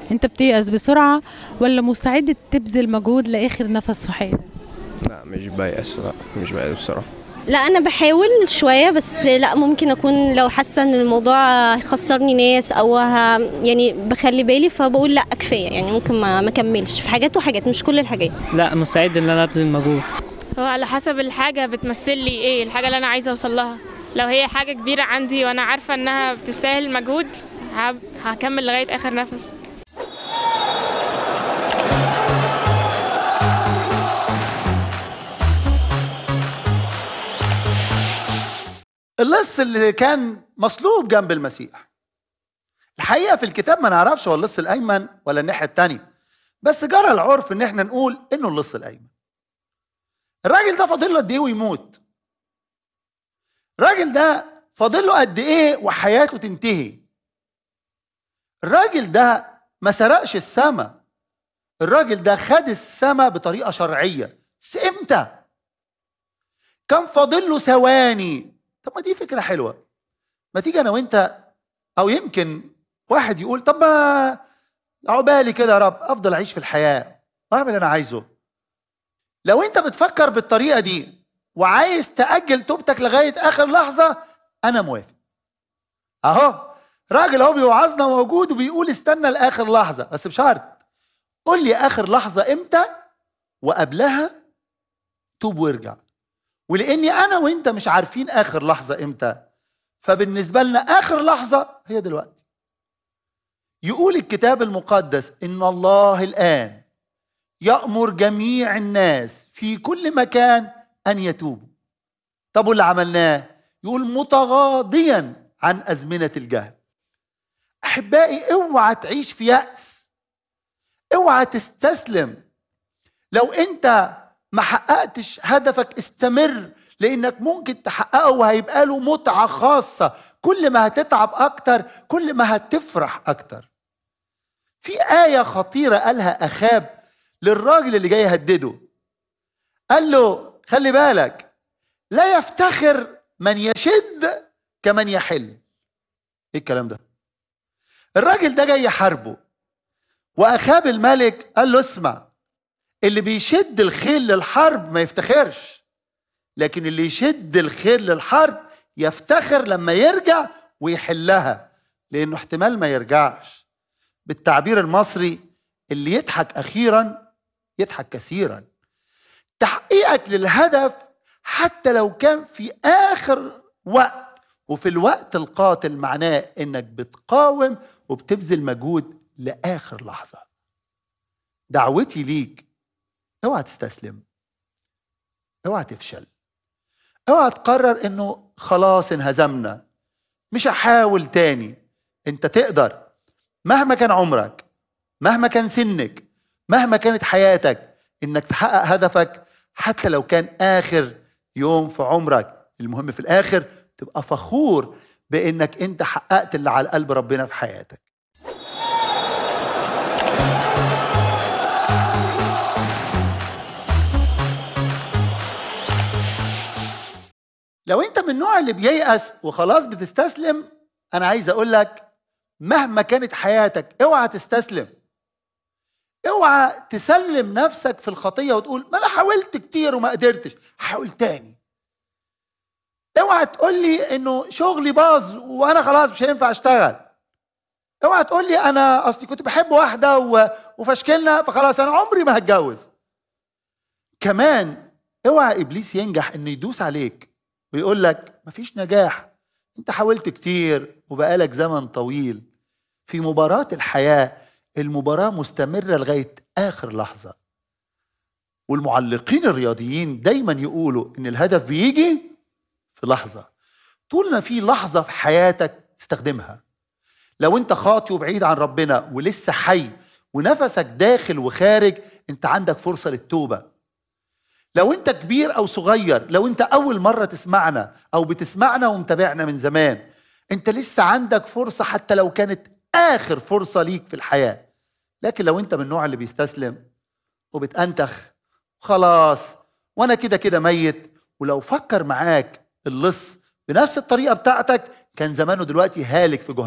انت بتيأس بسرعة ولا مستعد تبذل مجهود لآخر نفس في حياتك لا مش بيأس لا مش بيأس بصراحة لا انا بحاول شويه بس لا ممكن اكون لو حاسه ان الموضوع هيخسرني ناس او ه... يعني بخلي بالي فبقول لا كفايه يعني ممكن ما ما اكملش في حاجات وحاجات مش كل الحاجات لا مستعد ان انا ابذل مجهود هو على حسب الحاجة بتمثل لي ايه الحاجة اللي انا عايزة اوصل لها لو هي حاجة كبيرة عندي وانا عارفة انها بتستاهل مجهود هب- هكمل لغاية اخر نفس اللص اللي كان مصلوب جنب المسيح الحقيقه في الكتاب ما نعرفش هو اللص الايمن ولا الناحيه الثانيه بس جرى العرف ان احنا نقول انه اللص الايمن الراجل ده فاضل له قد ايه ويموت الراجل ده فاضل له قد ايه وحياته تنتهي الراجل ده ما سرقش السما الراجل ده خد السما بطريقه شرعيه بس امتى كان فاضل له ثواني طب ما دي فكره حلوه ما تيجي انا وانت او يمكن واحد يقول طب ما عقبالي كده يا رب افضل اعيش في الحياه واعمل اللي انا عايزه لو انت بتفكر بالطريقه دي وعايز تاجل توبتك لغايه اخر لحظه انا موافق اهو راجل اهو بيوعظنا موجود وبيقول استنى لاخر لحظه بس بشرط قول لي اخر لحظه امتى وقبلها توب وارجع ولاني انا وانت مش عارفين اخر لحظه امتى فبالنسبه لنا اخر لحظه هي دلوقتي يقول الكتاب المقدس ان الله الان يامر جميع الناس في كل مكان ان يتوبوا طب واللي عملناه يقول متغاضيا عن ازمنه الجهل احبائي اوعى تعيش في ياس اوعى تستسلم لو انت ما حققتش هدفك استمر لانك ممكن تحققه وهيبقى له متعه خاصه كل ما هتتعب اكتر كل ما هتفرح اكتر في ايه خطيره قالها اخاب للراجل اللي جاي يهدده قال له خلي بالك لا يفتخر من يشد كمن يحل ايه الكلام ده الراجل ده جاي يحاربه واخاب الملك قال له اسمع اللي بيشد الخيل للحرب ما يفتخرش لكن اللي يشد الخيل للحرب يفتخر لما يرجع ويحلها لانه احتمال ما يرجعش بالتعبير المصري اللي يضحك اخيرا يضحك كثيرا تحقيقك للهدف حتى لو كان في اخر وقت وفي الوقت القاتل معناه انك بتقاوم وبتبذل مجهود لاخر لحظه دعوتي ليك اوعى تستسلم اوعى تفشل اوعى تقرر انه خلاص انهزمنا مش هحاول تاني انت تقدر مهما كان عمرك مهما كان سنك مهما كانت حياتك انك تحقق هدفك حتى لو كان اخر يوم في عمرك المهم في الاخر تبقى فخور بانك انت حققت اللي على قلب ربنا في حياتك لو انت من النوع اللي بييأس وخلاص بتستسلم انا عايز اقول لك مهما كانت حياتك اوعى تستسلم اوعى تسلم نفسك في الخطيه وتقول ما انا حاولت كتير وما قدرتش حاول تاني اوعى تقول لي انه شغلي باظ وانا خلاص مش هينفع اشتغل اوعى تقول لي انا اصلي كنت بحب واحده و- وفشكلنا فخلاص انا عمري ما هتجوز كمان اوعى ابليس ينجح انه يدوس عليك ويقول لك مفيش نجاح انت حاولت كتير وبقالك زمن طويل في مباراة الحياة المباراة مستمرة لغاية آخر لحظة والمعلقين الرياضيين دايما يقولوا ان الهدف بيجي في لحظة طول ما في لحظة في حياتك استخدمها لو انت خاطي وبعيد عن ربنا ولسه حي ونفسك داخل وخارج انت عندك فرصة للتوبة لو انت كبير او صغير لو انت اول مرة تسمعنا او بتسمعنا ومتابعنا من زمان انت لسه عندك فرصة حتى لو كانت اخر فرصة ليك في الحياة لكن لو انت من النوع اللي بيستسلم وبتأنتخ خلاص وانا كده كده ميت ولو فكر معاك اللص بنفس الطريقة بتاعتك كان زمانه دلوقتي هالك في جهنم